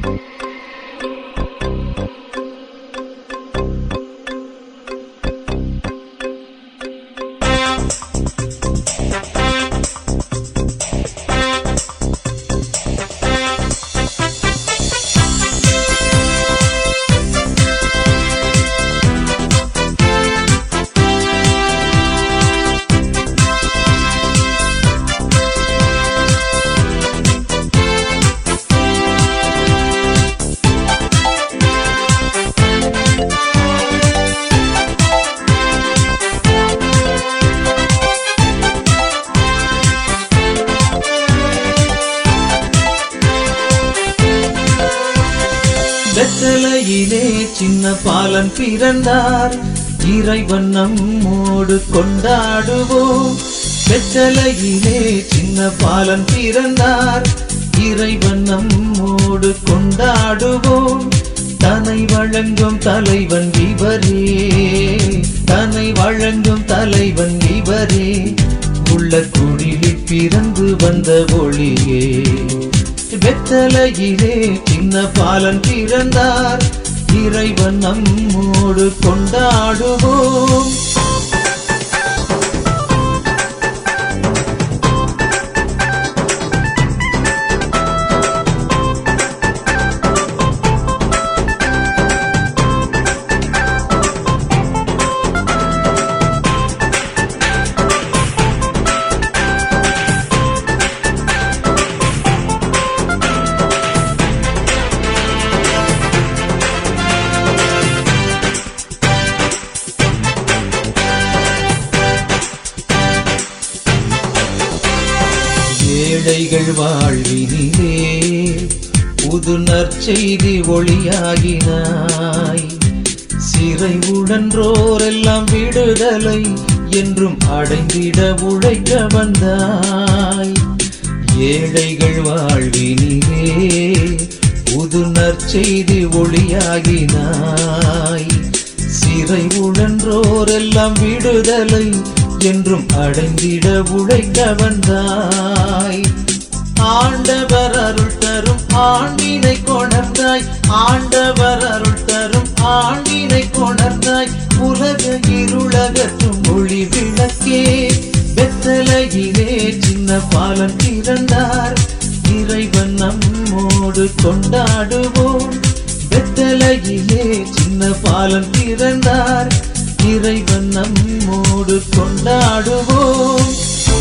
வெத்தலையிலே சின்ன பாலன் பிறந்தார் இறைவன் நம்மோடு கொண்டாடுவோம் வெத்தலையிலே சின்ன பாலன் பிறந்தார் இறைவன் நம்மோடு கொண்டாடுவோம் தன்னை வழங்கும் தலைவன் இவரே தன்னை வழங்கும் தலைவன் இவரே உள்ள குடிலில் பிறந்து வந்த ஒளியே வெத்தலையிலே சின்ன பாலன் பிறந்தார் இறைவன் நம்மோடு கொண்டாடுவோம் ஏழைகள் வாழ்வினிலே புது நற்செய்தி ஒளியாகினாய் சிறை உழன்றோரெல்லாம் விடுதலை என்றும் அடைந்திட உழைக்க வந்தாய் ஏழைகள் வாழ்வினிலே புது நற்செய்தி ஒளியாகினாய் சிறை உழன்றோரெல்லாம் விடுதலை என்றும் அடைந்திட உழைக்க வந்தாய் ஆண்டவர் அருள் தரும் ஆண்டினை கொணர்ந்தாய் ஆண்டவர் அருள் தரும் ஆண்டினை கொணர்ந்தாய் உலக இருளகற்றும் ஒளி விளக்கே வெத்தலையிலே சின்ன பாலன் பிறந்தார் இறைவன் நம்மோடு கொண்டாடுவோம் வெத்தலையிலே சின்ன பாலன் பிறந்தார் இறைவன் நம்மோடு கொண்டாடுவோம்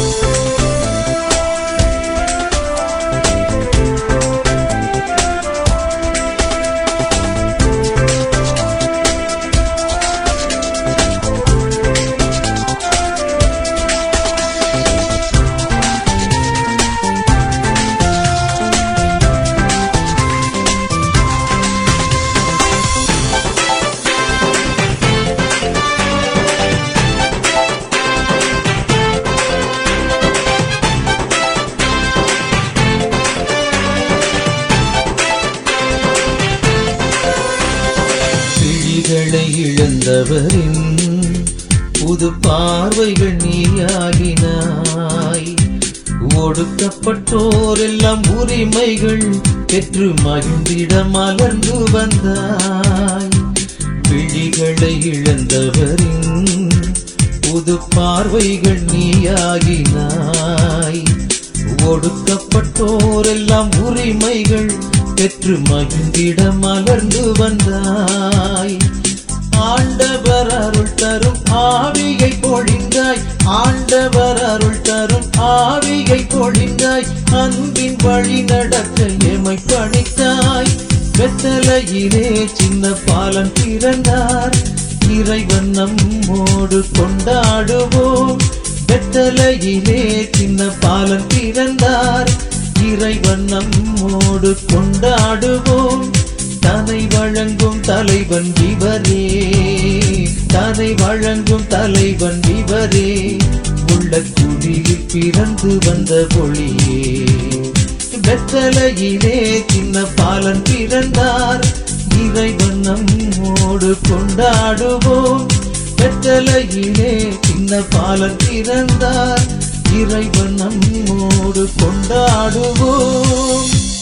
விழிகளை இழந்தவரின் புது பார்வைகள் நீயாகினாய் ஒடுக்கப்பட்டோர் எல்லாம் உரிமைகள் பெற்று மகிழ்ந்திட மலர்ந்து வந்தாய் விழிகளை இழந்தவரின் புது பார்வைகள் நீயாகினாய் ஒடுக்கப்பட்டோர் எல்லாம் உரிமைகள் பெற்று மகிழ்ந்திட மலர்ந்து வந்தாய் ஆண்டவர் அருள் தரும் ஆவியை பொழிந்தாய் ஆண்டவர் அருள் தரும் ஆவியை பொழிந்தாய் அன்பின் வழி நடக்க எமை பணித்தாய் வெத்தலையிலே சின்ன பாலன் பிறந்தார் இறைவன் நம்மோடு கொண்டாடுவோம் வெத்தலையிலே சின்ன பாலன் பிறந்தார் இறைவன் நம்மோடு கொண்டாடுவோம் தனை வழங்கும் தலைவன் இவரே தனை வழங்கும் தலைவன் இவரே உள்ள குடியில் பிறந்து வந்த ஒளியே வெத்தலையிலே சின்ன பாலன் பிறந்தார் இறைவன் நம்மோடு கொண்டாடுவோம் வெத்தலையிலே சின்ன பாலன் பிறந்தார் இறைவன் நம்மோடு கொண்டாடுவோம்